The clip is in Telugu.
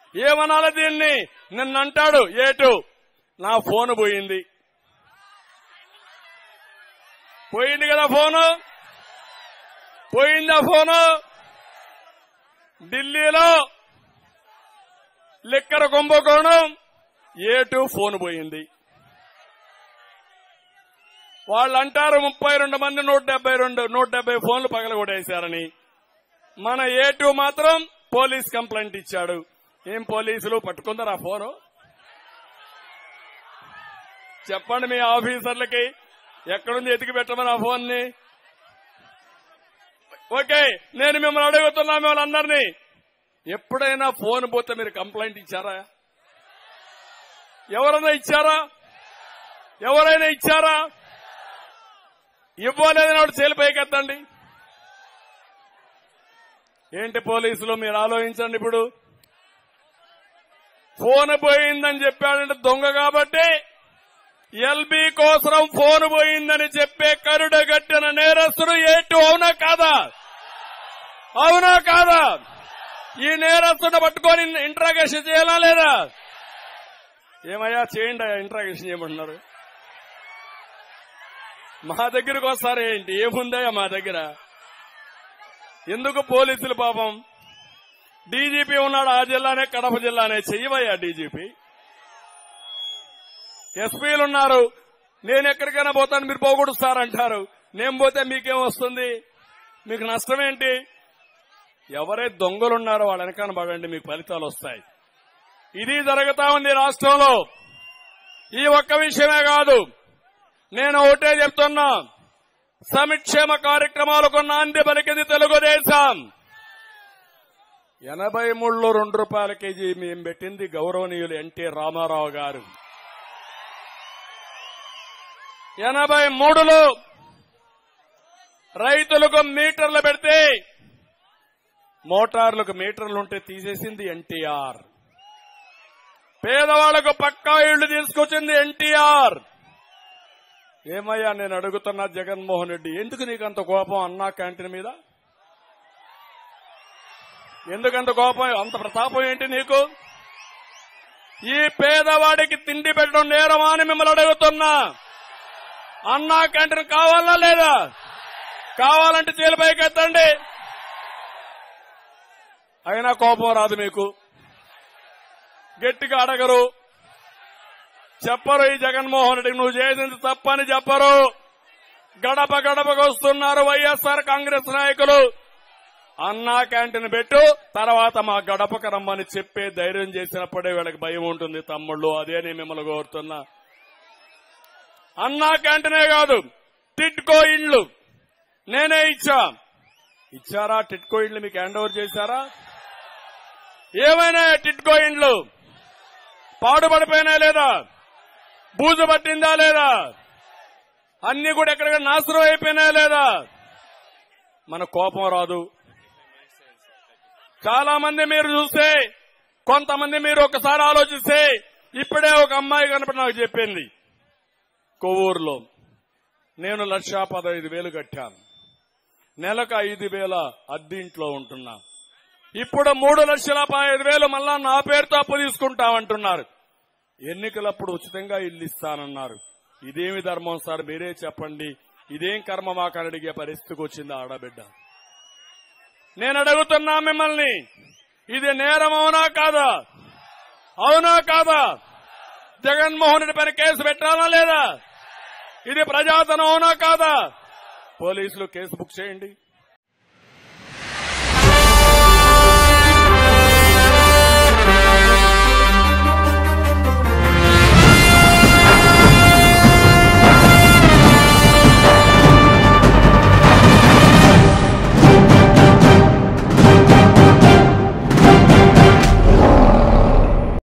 ఏమనాలి దీన్ని నిన్నంటాడు ఏటు నా ఫోన్ పోయింది పోయింది కదా ఫోను పోయిందా ఫోను ఢిల్లీలో లిక్కర కుంభకోణం ఏటు ఫోన్ పోయింది వాళ్ళు అంటారు ముప్పై రెండు మంది నూట డెబ్బై రెండు నూట డెబ్బై ఫోన్లు పగలగొట్టేశారని మన ఏటు మాత్రం పోలీస్ కంప్లైంట్ ఇచ్చాడు ఏం పోలీసులు పట్టుకుందరా ఫోను చెప్పండి మీ ఆఫీసర్లకి ఎక్కడుంది ఎతికి పెట్టమని ఆ ఫోన్ ని ఓకే నేను మిమ్మల్ని అడుగుతున్నా మిమ్మల్ని అందరినీ ఎప్పుడైనా ఫోన్ పోతే మీరు కంప్లైంట్ ఇచ్చారా ఎవరైనా ఇచ్చారా ఎవరైనా ఇచ్చారా ఇవ్వలేదని వాడు చేలిపైకి ఎత్తండి ఏంటి పోలీసులు మీరు ఆలోచించండి ఇప్పుడు ఫోన్ పోయిందని చెప్పాడంటే దొంగ కాబట్టి ఎల్బీ కోసం ఫోన్ పోయిందని చెప్పే కరుడగట్టిన నేరస్తుడు ఏటు అవునా కాదా అవునా కాదా ఈ నేరస్తుడు పట్టుకొని ఇంట్రాగేషన్ చేయాలా లేదా ఏమయ్యా చేయండి అయ్యా ఇంట్రాగేషన్ చేయమంటున్నారు మా దగ్గరకు వస్తారు ఏంటి ఏముందయ్యా మా దగ్గర ఎందుకు పోలీసులు పాపం డీజీపీ ఉన్నాడు ఆ జిల్లానే కడప జిల్లానే చెయ్యవయ్యా డీజీపీ ఎస్పీలు ఉన్నారు నేను ఎక్కడికైనా పోతాను మీరు పోగొడుస్తారంటారు నేను పోతే మీకేం వస్తుంది మీకు నష్టం ఏంటి ఎవరైతే దొంగలున్నారో వాళ్ళ వెనకాల పడండి మీకు ఫలితాలు వస్తాయి ఇది జరుగుతా ఉంది రాష్ట్రంలో ఈ ఒక్క విషయమే కాదు నేను ఒకటే చెప్తున్నా సంక్షేమ కార్యక్రమాలకు నాంది పలికింది తెలుగుదేశం ఎనభై మూడులో రెండు రూపాయల కేజీ మేము పెట్టింది గౌరవనీయులు ఎన్టీ రామారావు గారు ఎనభై మూడులో రైతులకు మీటర్లు పెడితే మోటార్లకు మీటర్లు ఉంటే తీసేసింది ఎన్టీఆర్ పేదవాళ్లకు పక్కా ఇళ్లు తీసుకొచ్చింది ఎన్టీఆర్ ఏమయ్యా నేను అడుగుతున్నా జగన్మోహన్ రెడ్డి ఎందుకు నీకంత కోపం అన్నా క్యాంటీన్ మీద ఎందుకంత కోపం అంత ప్రతాపం ఏంటి నీకు ఈ పేదవాడికి తిండి పెట్టడం నేరమా అని మిమ్మల్ని అడుగుతున్నా అన్నా క్యాంటీన్ కావాలా లేదా కావాలంటే చేలిపైకి ఎత్తండి అయినా కోపం రాదు మీకు గట్టిగా అడగరు చెప్పరు ఈ జగన్మోహన్ రెడ్డి నువ్వు చేసింది తప్పని చెప్పరు గడప గడపకు వస్తున్నారు వైఎస్ఆర్ కాంగ్రెస్ నాయకులు అన్నా క్యాంటీన్ పెట్టు తర్వాత మా గడపకు రమ్మని చెప్పే ధైర్యం చేసినప్పుడే వీళ్ళకి భయం ఉంటుంది తమ్ముళ్ళు అదే నేను మిమ్మల్ని కోరుతున్నా అన్నా క్యాంటీనే కాదు టిట్కో ఇండ్లు నేనే ఇచ్చా ఇచ్చారా టిట్కో ఇండ్లు మీకు హ్యాండ్ ఓవర్ చేశారా ఏమైనా టిట్కో ఇండ్లు పాడుపడిపోయినా లేదా బూజు పట్టిందా లేదా అన్ని కూడా ఎక్కడికక్కడ నాశనం అయిపోయినాయా లేదా మన కోపం రాదు చాలా మంది మీరు చూస్తే కొంతమంది మీరు ఒకసారి ఆలోచిస్తే ఇప్పుడే ఒక అమ్మాయి కనపడి నాకు చెప్పింది కొవ్వూరులో నేను లక్ష పదహైదు వేలు కట్టాను నెలకు ఐదు వేల అద్దీంట్లో ఉంటున్నా ఇప్పుడు మూడు లక్షల పదహైదు వేలు మళ్ళా నా పేరుతో అప్పు తీసుకుంటామంటున్నారు ఎన్నికలప్పుడు ఉచితంగా ఇల్లు ఇస్తానన్నారు ఇదేమి ధర్మం సార్ మీరే చెప్పండి ఇదేం కర్మ మాకు అడిగే పరిస్థితికి వచ్చింది ఆడబిడ్డ నేను అడుగుతున్నా మిమ్మల్ని ఇది నేరం అవునా కాదా అవునా కాదా జగన్మోహన్ రెడ్డి పైన కేసు పెట్టాలా లేదా ఇది ప్రజాధనం అవునా కాదా పోలీసులు కేసు బుక్ చేయండి